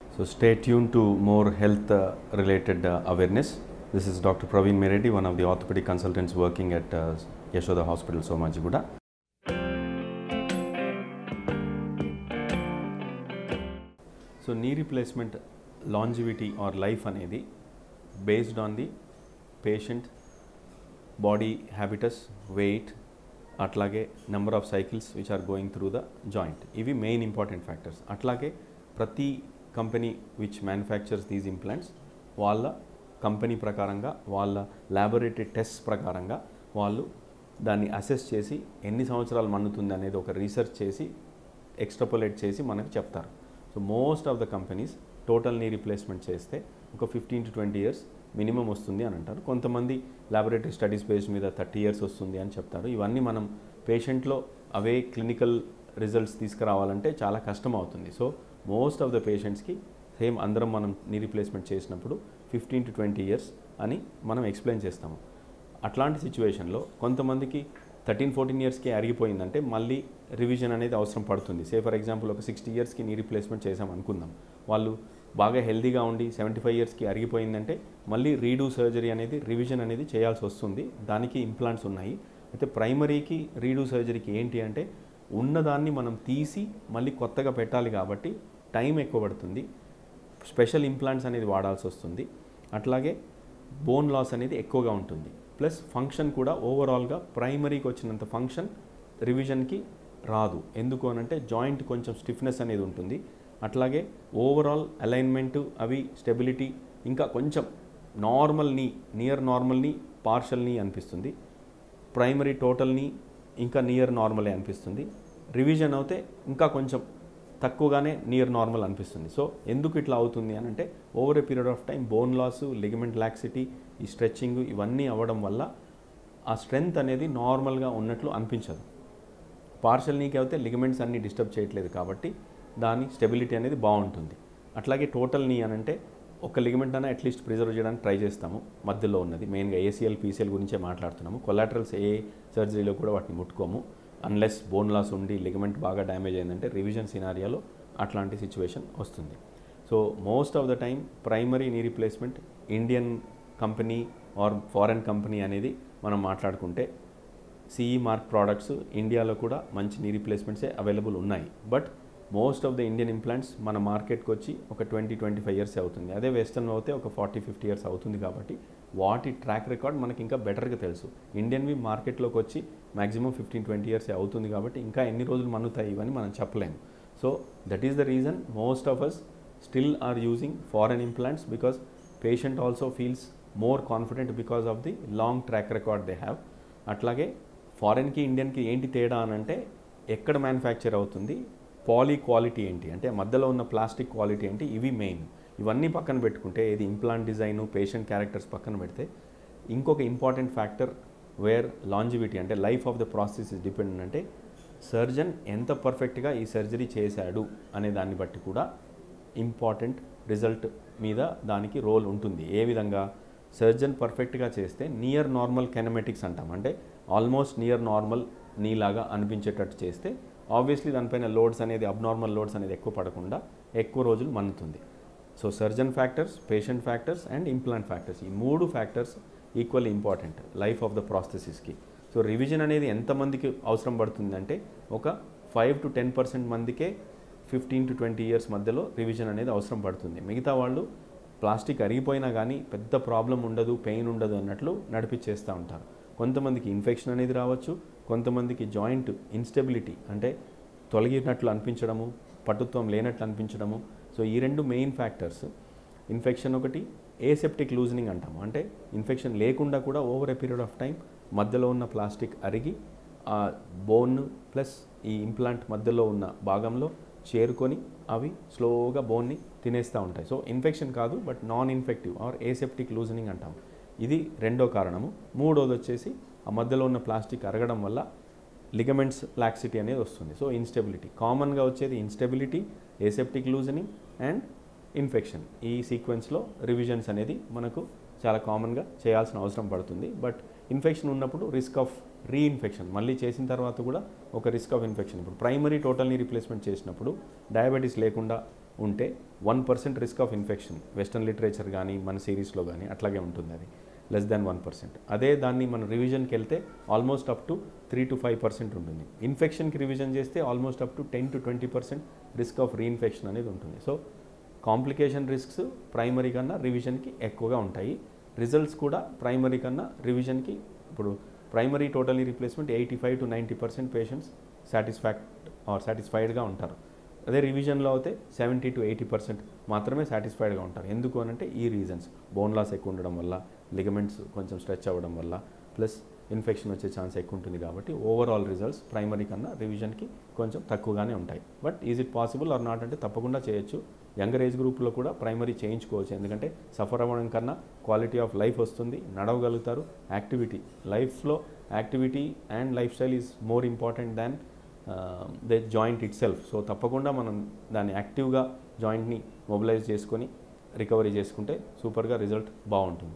So stay tuned to more health uh, related uh, awareness. This is Dr. Praveen Meredi, one of the orthopedic consultants working at uh, Yashoda Hospital, Somajiguda. So knee replacement longevity or life అనేది based on the patient body habitus weight అట్లాగే number of cycles which are going through the joint ఇవి main important factors అట్లాగే ప్రతి company which manufactures these implants వాళ్ళ company ప్రకారంగా వాళ్ళ laboratory test ప్రకారంగా వాళ్ళు దాన్ని అసెస్ చేసి ఎన్ని సంవత్సరాలు మన్నుతుంది అనేది ఒక రీసెర్చ్ చేసి ఎక్స్ట్రపోలేట్ చేసి మనకు చెప్తారు so most of the companies total knee replacement చేస్తే ఒక fifteen to twenty years minimum వస్తుంది అని అంటారు కొంతమంది ల్యాబొరేటరీ స్టడీస్ బేస్ మీద థర్టీ ఇయర్స్ వస్తుంది అని చెప్తారు ఇవన్నీ మనం పేషెంట్లో అవే క్లినికల్ రిజల్ట్స్ తీసుకురావాలంటే చాలా కష్టం అవుతుంది సో మోస్ట్ ఆఫ్ ద పేషెంట్స్కి సేమ్ అందరం మనం నీ రీప్లేస్మెంట్ చేసినప్పుడు ఫిఫ్టీన్ టు ట్వంటీ ఇయర్స్ అని మనం ఎక్స్ప్లెయిన్ చేస్తాము అట్లాంటి సిచ్యువేషన్లో కొంతమందికి థర్టీన్ ఫోర్టీన్ ఇయర్స్కి అరిగిపోయిందంటే మళ్ళీ రివిజన్ అనేది అవసరం పడుతుంది సే ఫర్ ఎగ్జాంపుల్ ఒక సిక్స్టీ ఇయర్స్కి నీ రీప్లేస్మెంట్ చేసాం అనుకుందాం వాళ్ళు బాగా హెల్దీగా ఉండి సెవెంటీ ఫైవ్ ఇయర్స్కి అరిగిపోయిందంటే మళ్ళీ రీడూ సర్జరీ అనేది రివిజన్ అనేది చేయాల్సి వస్తుంది దానికి ఇంప్లాంట్స్ ఉన్నాయి అయితే ప్రైమరీకి రీడూ సర్జరీకి ఏంటి అంటే ఉన్నదాన్ని మనం తీసి మళ్ళీ కొత్తగా పెట్టాలి కాబట్టి టైం ఎక్కువ పడుతుంది స్పెషల్ ఇంప్లాంట్స్ అనేది వాడాల్సి వస్తుంది అట్లాగే బోన్ లాస్ అనేది ఎక్కువగా ఉంటుంది ప్లస్ ఫంక్షన్ కూడా ఓవరాల్గా ప్రైమరీకి వచ్చినంత ఫంక్షన్ రివిజన్కి రాదు ఎందుకు అనంటే జాయింట్ కొంచెం స్టిఫ్నెస్ అనేది ఉంటుంది అట్లాగే ఓవరాల్ అలైన్మెంట్ అవి స్టెబిలిటీ ఇంకా కొంచెం నార్మల్ నీ నియర్ నార్మల్ నీ పార్షల్ నీ అనిపిస్తుంది ప్రైమరీ టోటల్ నీ ఇంకా నియర్ నార్మలే అనిపిస్తుంది రివిజన్ అయితే ఇంకా కొంచెం తక్కువగానే నియర్ నార్మల్ అనిపిస్తుంది సో ఎందుకు ఇట్లా అవుతుంది అని అంటే over a period of time bone loss ligament laxity ఈ స్ట్రెచ్చింగ్ ఇవన్నీ అవ్వడం వల్ల ఆ స్ట్రెంగ్త్ అనేది నార్మల్గా ఉన్నట్లు అనిపించదు పార్షల్ నీకి అయితే లిగమెంట్స్ అన్నీ డిస్టర్బ్ చేయట్లేదు కాబట్టి దాని స్టెబిలిటీ అనేది బాగుంటుంది అట్లాగే టోటల్ నీ అని అంటే ఒక లిగమెంట్ అయినా అట్లీస్ట్ ప్రిజర్వ్ చేయడానికి ట్రై చేస్తాము మధ్యలో ఉన్నది మెయిన్గా ఏసీఎల్ పీసీఎల్ గురించే మాట్లాడుతున్నాము కొలాటరల్స్ ఏ సర్జరీలో కూడా వాటిని ముట్టుకోము అన్లెస్ బోన్ లాస్ ఉండి లిగమెంట్ బాగా డ్యామేజ్ అయిందంటే రివిజన్ సినారియాలో అట్లాంటి సిచ్యువేషన్ వస్తుంది so most of the time primary knee replacement Indian company or foreign company అనేది మనం మాట్లాడుకుంటే సిఈ మార్క్ ప్రోడక్ట్స్ ఇండియాలో కూడా మంచి నీ రీప్లేస్మెంట్సే అవైలబుల్ ఉన్నాయి but most of the Indian implants మన మార్కెట్కి వచ్చి ఒక ట్వంటీ ట్వంటీ ఫైవ్ ఇయర్స్ అవుతుంది అదే వెస్టర్న్ అయితే ఒక ఫార్టీ ఫిఫ్టీ ఇయర్స్ అవుతుంది కాబట్టి వాటి ట్రాక్ రికార్డ్ మనకి ఇంకా బెటర్గా తెలుసు ఇండియన్వి మార్కెట్లోకి వచ్చి మ్యాక్సిమం ఫిఫ్టీన్ ట్వంటీ ఇయర్స్ అవుతుంది కాబట్టి ఇంకా ఎన్ని రోజులు మన్నుతాయి ఇవని మనం చెప్పలేము so that is the reason most of us still are using foreign implants because patient also feels more confident because of the long track record they have అట్లాగే ఫారెన్కి ఇండియన్కి ఏంటి తేడా అని అంటే ఎక్కడ మ్యానుఫ్యాక్చర్ అవుతుంది పాలీ క్వాలిటీ ఏంటి అంటే మధ్యలో ఉన్న ప్లాస్టిక్ క్వాలిటీ ఏంటి ఇవి మెయిన్ ఇవన్నీ పక్కన పెట్టుకుంటే ఇది ఇంప్లాంట్ డిజైను పేషెంట్ క్యారెక్టర్స్ పక్కన పెడితే ఇంకొక ఇంపార్టెంట్ ఫ్యాక్టర్ వేర్ లాంజివిటీ అంటే life of the process is dependent అంటే సర్జన్ ఎంత పర్ఫెక్ట్గా ఈ సర్జరీ చేశాడు అనే దాన్ని బట్టి కూడా ఇంపార్టెంట్ రిజల్ట్ మీద దానికి రోల్ ఉంటుంది ఏ విధంగా సర్జన్ పర్ఫెక్ట్గా చేస్తే నియర్ నార్మల్ కెనమెటిక్స్ అంటాం అంటే ఆల్మోస్ట్ నియర్ నార్మల్ నీలాగా అనిపించేటట్టు చేస్తే ఆబ్వియస్లీ దానిపైన లోడ్స్ అనేది అబ్నార్మల్ లోడ్స్ అనేది ఎక్కువ పడకుండా ఎక్కువ రోజులు మన్నుతుంది so surgeon factors patient factors and implant factors ఈ మూడు factors equal important life of the ప్రాసెసెస్కి సో రివిజన్ అనేది ఎంతమందికి అవసరం పడుతుందంటే ఒక ఫైవ్ టు టెన్ పర్సెంట్ మందికే ఫిఫ్టీన్ టు ట్వంటీ ఇయర్స్ మధ్యలో రివిజన్ అనేది అవసరం పడుతుంది మిగతా వాళ్ళు ప్లాస్టిక్ అరిగిపోయినా కానీ పెద్ద ప్రాబ్లం ఉండదు పెయిన్ ఉండదు అన్నట్లు నడిపించేస్తూ ఉంటారు కొంతమందికి ఇన్ఫెక్షన్ అనేది రావచ్చు కొంతమందికి జాయింట్ ఇన్స్టెబిలిటీ అంటే తొలగినట్లు అనిపించడము పటుత్వం లేనట్లు అనిపించడము సో ఈ రెండు మెయిన్ ఫ్యాక్టర్స్ ఇన్ఫెక్షన్ ఒకటి ఏసెప్టిక్ లూజనింగ్ అంటాము అంటే ఇన్ఫెక్షన్ లేకుండా కూడా over a period of time మధ్యలో ఉన్న ప్లాస్టిక్ అరిగి ఆ బోన్ ప్లస్ ఈ ఇంప్లాంట్ మధ్యలో ఉన్న భాగంలో చేరుకొని అవి స్లోగా బోన్ని తినేస్తూ ఉంటాయి సో ఇన్ఫెక్షన్ కాదు but non infective or aseptic loosening అంటాం ఇది రెండో కారణము మూడోది వచ్చేసి ఆ మధ్యలో ఉన్న ప్లాస్టిక్ అరగడం వల్ల లిగమెంట్స్ లాక్సిటీ అనేది వస్తుంది సో ఇన్స్టెబిలిటీ కామన్గా వచ్చేది instability aseptic loosening and infection ఈ సీక్వెన్స్లో రివిజన్స్ అనేది మనకు చాలా కామన్గా చేయాల్సిన అవసరం పడుతుంది బట్ ఇన్ఫెక్షన్ ఉన్నప్పుడు రిస్క్ ఆఫ్ రీఇన్ఫెక్షన్ మళ్ళీ చేసిన తర్వాత కూడా ఒక రిస్క్ ఆఫ్ ఇన్ఫెక్షన్ ఇప్పుడు ప్రైమరీ టోటల్ని రీప్లేస్మెంట్ చేసినప్పుడు డయాబెటీస్ లేకుండా ఉంటే one percent risk of infection western literature కానీ మన సిరీస్లో కానీ అట్లాగే ఉంటుంది అది లెస్ దాన్ వన్ పర్సెంట్ అదే దాన్ని మనం రివిజన్కి వెళ్తే almost up to three to five percent ఉంటుంది ఇన్ఫెక్షన్కి రివిజన్ చేస్తే almost up to ten to twenty percent risk of reinfection అనేది ఉంటుంది సో కాంప్లికేషన్ రిస్క్స్ ప్రైమరీ కన్నా రివిజన్కి ఎక్కువగా ఉంటాయి రిజల్ట్స్ కూడా ప్రైమరీ కన్నా రివిజన్కి ఇప్పుడు primary totally replacement eighty five to ninety percent patients సాటిస్ఫాక్ట్ ఆర్ సాటిస్ఫైడ్గా ఉంటారు అదే రివిజన్లో అయితే సెవెంటీ టు ఎయిటీ పర్సెంట్ మాత్రమే సాటిస్ఫైడ్గా ఉంటారు ఎందుకు అనంటే ఈ రీజన్స్ బోన్ లాస్ ఎక్కువ ఉండడం వల్ల లిగమెంట్స్ కొంచెం స్ట్రెచ్ అవ్వడం వల్ల ప్లస్ ఇన్ఫెక్షన్ వచ్చే ఛాన్స్ ఎక్కువ ఉంటుంది కాబట్టి ఓవరాల్ రిజల్ట్స్ ప్రైమరీ కన్నా రివిజన్కి కొంచెం తక్కువగానే ఉంటాయి but is it possible or not అంటే తప్పకుండా చేయొచ్చు యంగర్ ఏజ్ గ్రూప్లో కూడా ప్రైమరీ చేయించుకోవచ్చు ఎందుకంటే సఫర్ అవ్వడం కన్నా క్వాలిటీ ఆఫ్ లైఫ్ వస్తుంది నడవగలుగుతారు యాక్టివిటీ లైఫ్లో activity and lifestyle is more important than the joint itself so తప్పకుండా మనం దాన్ని యాక్టివ్గా జాయింట్ని మొబిలైజ్ చేసుకొని రికవరీ చేసుకుంటే సూపర్గా రిజల్ట్ బాగుంటుంది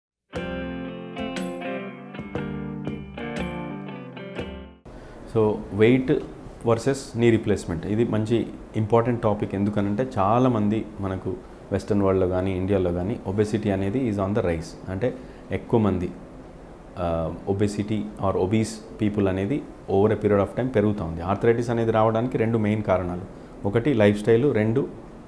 so weight versus knee replacement ఇది మంచి ఇంపార్టెంట్ టాపిక్ ఎందుకనంటే చాలామంది మనకు వెస్ట్రన్ వరల్డ్లో కానీ ఇండియాలో కానీ ఒబెసిటీ అనేది ఈజ్ ఆన్ ద రైస్ అంటే ఎక్కువ మంది ఒబెసిటీ ఆర్ ఒబీస్ పీపుల్ అనేది over a period of time పెరుగుతూ ఉంది ఆర్థరైటిస్ అనేది రావడానికి రెండు మెయిన్ కారణాలు ఒకటి లైఫ్ స్టైల్ రెండు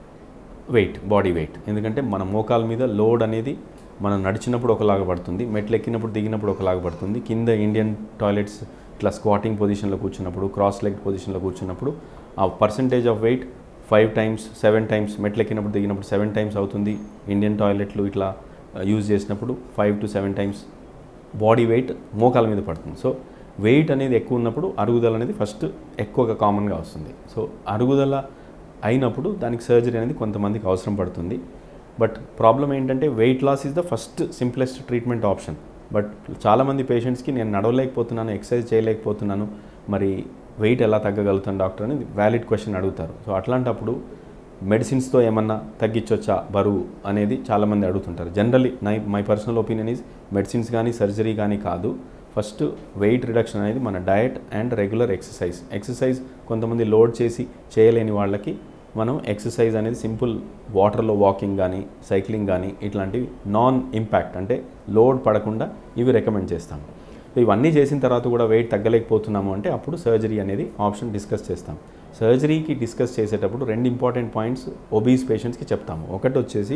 వెయిట్ బాడీ వెయిట్ ఎందుకంటే మన మోకాల మీద లోడ్ అనేది మనం నడిచినప్పుడు ఒకలాగా పడుతుంది మెట్లు ఎక్కినప్పుడు దిగినప్పుడు ఒకలాగా పడుతుంది కింద ఇండియన్ టాయిలెట్స్ ఇట్లా స్క్వాటింగ్ పొజిషన్లో కూర్చున్నప్పుడు క్రాస్ లెగ్ పొజిషన్లో కూర్చున్నప్పుడు ఆ percentage of weight five times seven times మెట్లు ఎక్కినప్పుడు దిగినప్పుడు సెవెన్ టైమ్స్ అవుతుంది ఇండియన్ టాయిలెట్లు ఇట్లా యూజ్ చేసినప్పుడు five to seven times body weight మోకాల మీద పడుతుంది సో వెయిట్ అనేది ఎక్కువ ఉన్నప్పుడు అరుగుదల అనేది ఫస్ట్ ఎక్కువగా కామన్గా వస్తుంది సో అరుగుదల అయినప్పుడు దానికి సర్జరీ అనేది కొంతమందికి అవసరం పడుతుంది బట్ ప్రాబ్లం ఏంటంటే weight loss is the first simplest treatment option but చాలామంది పేషెంట్స్కి నేను నడవలేకపోతున్నాను ఎక్సర్సైజ్ చేయలేకపోతున్నాను మరి వెయిట్ ఎలా తగ్గగలుగుతాను డాక్టర్ అని వ్యాలిడ్ క్వశ్చన్ అడుగుతారు సో అట్లాంటప్పుడు మెడిసిన్స్తో ఏమన్నా తగ్గించవచ్చా బరువు అనేది చాలామంది అడుగుతుంటారు జనరల్లీ నై my personal opinion is medicines కానీ సర్జరీ కానీ కాదు ఫస్ట్ వెయిట్ రిడక్షన్ అనేది మన diet and regular exercise exercise కొంతమంది లోడ్ చేసి చేయలేని వాళ్ళకి మనం ఎక్సర్సైజ్ అనేది సింపుల్ వాటర్లో వాకింగ్ కానీ సైక్లింగ్ కానీ ఇట్లాంటివి నాన్ ఇంపాక్ట్ అంటే లోడ్ పడకుండా ఇవి రికమెండ్ చేస్తాం సో ఇవన్నీ చేసిన తర్వాత కూడా వెయిట్ తగ్గలేకపోతున్నాము అంటే అప్పుడు సర్జరీ అనేది ఆప్షన్ డిస్కస్ చేస్తాం సర్జరీకి డిస్కస్ చేసేటప్పుడు రెండు ఇంపార్టెంట్ పాయింట్స్ ఒబీస్ పేషెంట్స్కి చెప్తాము ఒకటి వచ్చేసి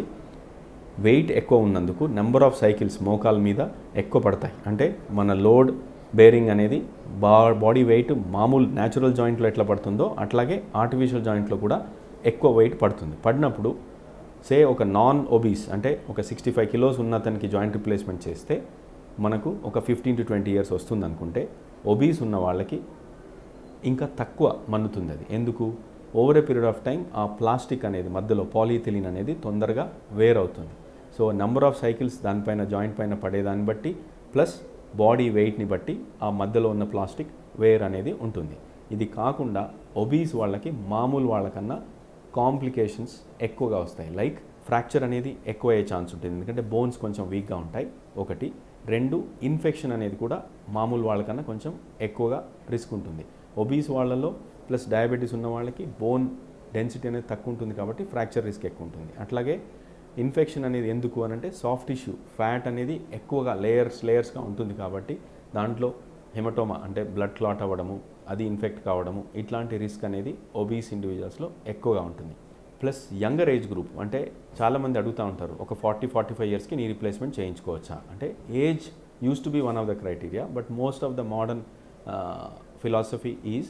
వెయిట్ ఎక్కువ ఉన్నందుకు నెంబర్ ఆఫ్ సైకిల్స్ మోకాల మీద ఎక్కువ పడతాయి అంటే మన లోడ్ బేరింగ్ అనేది బా బాడీ వెయిట్ మామూలు న్యాచురల్ జాయింట్లో ఎట్లా పడుతుందో అట్లాగే ఆర్టిఫిషియల్ జాయింట్లో కూడా ఎక్కువ వెయిట్ పడుతుంది పడినప్పుడు సే ఒక నాన్ ఒబీస్ అంటే ఒక సిక్స్టీ ఫైవ్ కిలోస్ ఉన్న అతనికి జాయింట్ రిప్లేస్మెంట్ చేస్తే మనకు ఒక ఫిఫ్టీన్ టు ట్వంటీ ఇయర్స్ వస్తుంది అనుకుంటే ఒబీస్ ఉన్న వాళ్ళకి ఇంకా తక్కువ మన్నుతుంది అది ఎందుకు over a period of time ఆ ప్లాస్టిక్ అనేది మధ్యలో పాలిథిలిన్ అనేది తొందరగా వేర్ అవుతుంది సో నెంబర్ ఆఫ్ సైకిల్స్ దానిపైన జాయింట్ పైన పడేదాన్ని బట్టి ప్లస్ బాడీ వెయిట్ని బట్టి ఆ మధ్యలో ఉన్న ప్లాస్టిక్ వేర్ అనేది ఉంటుంది ఇది కాకుండా ఒబీస్ వాళ్ళకి మామూలు వాళ్ళకన్నా కాంప్లికేషన్స్ ఎక్కువగా వస్తాయి లైక్ ఫ్రాక్చర్ అనేది ఎక్కువ అయ్యే ఛాన్స్ ఉంటుంది ఎందుకంటే బోన్స్ కొంచెం వీక్గా ఉంటాయి ఒకటి రెండు ఇన్ఫెక్షన్ అనేది కూడా మామూలు వాళ్ళకన్నా కొంచెం ఎక్కువగా రిస్క్ ఉంటుంది ఒబీస్ వాళ్ళలో ప్లస్ డయాబెటీస్ ఉన్న వాళ్ళకి బోన్ డెన్సిటీ అనేది తక్కువ ఉంటుంది కాబట్టి ఫ్రాక్చర్ రిస్క్ ఎక్కువ ఉంటుంది అట్లాగే ఇన్ఫెక్షన్ అనేది ఎందుకు అని అంటే సాఫ్ట్ టిష్యూ ఫ్యాట్ అనేది ఎక్కువగా లేయర్స్ లేయర్స్గా ఉంటుంది కాబట్టి దాంట్లో హెమటోమా అంటే బ్లడ్ క్లాట్ అవ్వడము అది ఇన్ఫెక్ట్ కావడము ఇట్లాంటి రిస్క్ అనేది ఒబీస్ ఇండివిజువల్స్లో ఎక్కువగా ఉంటుంది ప్లస్ యంగర్ ఏజ్ గ్రూప్ అంటే చాలామంది అడుగుతూ ఉంటారు ఒక ఫార్టీ ఫార్టీ ఫైవ్ ఇయర్స్కి నీ రీప్లేస్మెంట్ చేయించుకోవచ్చా అంటే age used to be one of the criteria but most of the modern philosophy is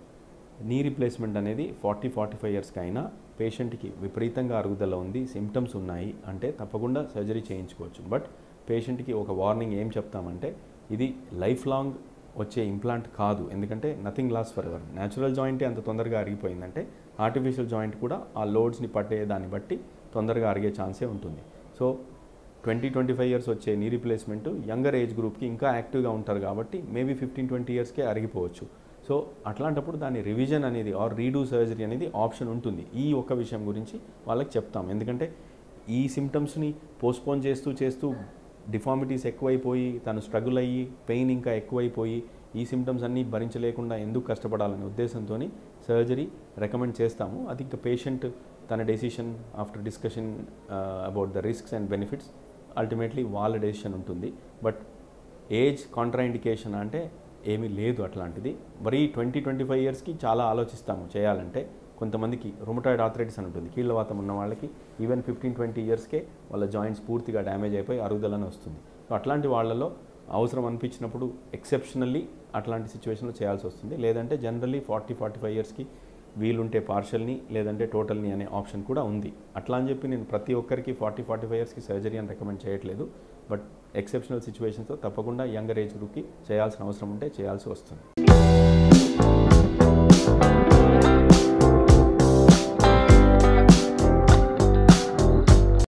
knee replacement అనేది ఫార్టీ ఫార్టీ ఫైవ్ ఇయర్స్కి అయినా పేషెంట్కి విపరీతంగా అరుగుదల ఉంది సిమ్టమ్స్ ఉన్నాయి అంటే తప్పకుండా సర్జరీ చేయించుకోవచ్చు బట్ పేషెంట్కి ఒక వార్నింగ్ ఏం చెప్తామంటే ఇది లైఫ్ లాంగ్ వచ్చే ఇంప్లాంట్ కాదు ఎందుకంటే nothing lasts forever natural జాయింటే అంత తొందరగా అరిగిపోయిందంటే ఆర్టిఫిషియల్ జాయింట్ కూడా ఆ లోడ్స్ని పట్టే దాన్ని బట్టి తొందరగా అరిగే ఛాన్సే ఉంటుంది so twenty twenty five years వచ్చే నీ రీప్లేస్మెంట్ యంగర్ ఏజ్ గ్రూప్కి ఇంకా యాక్టివ్గా ఉంటారు కాబట్టి మేబీ ఫిఫ్టీన్ ట్వంటీ ఇయర్స్కే అరిగిపోవచ్చు సో అట్లాంటప్పుడు దాని రివిజన్ అనేది ఆర్ రీడూ సర్జరీ అనేది ఆప్షన్ ఉంటుంది ఈ ఒక్క విషయం గురించి వాళ్ళకి చెప్తాం ఎందుకంటే ఈ సిమ్టమ్స్ని పోస్ట్పోన్ చేస్తూ చేస్తూ డిఫార్మిటీస్ ఎక్కువైపోయి తను స్ట్రగుల్ అయ్యి పెయిన్ ఇంకా ఎక్కువైపోయి ఈ సిమ్టమ్స్ అన్నీ భరించలేకుండా ఎందుకు కష్టపడాలనే ఉద్దేశంతో సర్జరీ రికమెండ్ చేస్తాము అది ఇంకా పేషెంట్ తన decision after discussion about the risks and benefits ultimately వాళ్ళ డెసిషన్ ఉంటుంది బట్ ఏజ్ కాంట్రాఇండికేషన్ అంటే ఏమీ లేదు అట్లాంటిది మరీ ట్వంటీ ట్వంటీ ఫైవ్ ఇయర్స్కి చాలా ఆలోచిస్తాము చేయాలంటే కొంతమందికి రొమటాయిడ్ ఆథరైటిస్ అని ఉంటుంది కీళ్ళవాతం ఉన్న వాళ్ళకి ఈవెన్ ఫిఫ్టీన్ ట్వంటీ ఇయర్స్కే వాళ్ళ జాయింట్స్ పూర్తిగా డ్యామేజ్ అయిపోయి అరుగుదలని వస్తుంది సో అట్లాంటి వాళ్ళలో అవసరం అనిపించినప్పుడు ఎక్సెప్షనల్లీ అట్లాంటి సిచ్యువేషన్లో చేయాల్సి వస్తుంది లేదంటే జనరల్లీ ఫార్టీ ఫార్టీ ఫైవ్ ఇయర్స్కి వీలుంటే పార్షల్ని లేదంటే టోటల్ని అనే ఆప్షన్ కూడా ఉంది అట్లా అని చెప్పి నేను ప్రతి ఒక్కరికి ఫార్టీ ఫార్టీ ఫైవ్ ఇయర్స్కి సర్జరీ అని రికమెండ్ చేయట్లేదు బట్ ఎక్సెప్షనల్ సిచ్యువేషన్స్తో తప్పకుండా యంగర్ ఏజ్ గ్రూప్కి చేయాల్సిన అవసరం ఉంటే చేయాల్సి వస్తుంది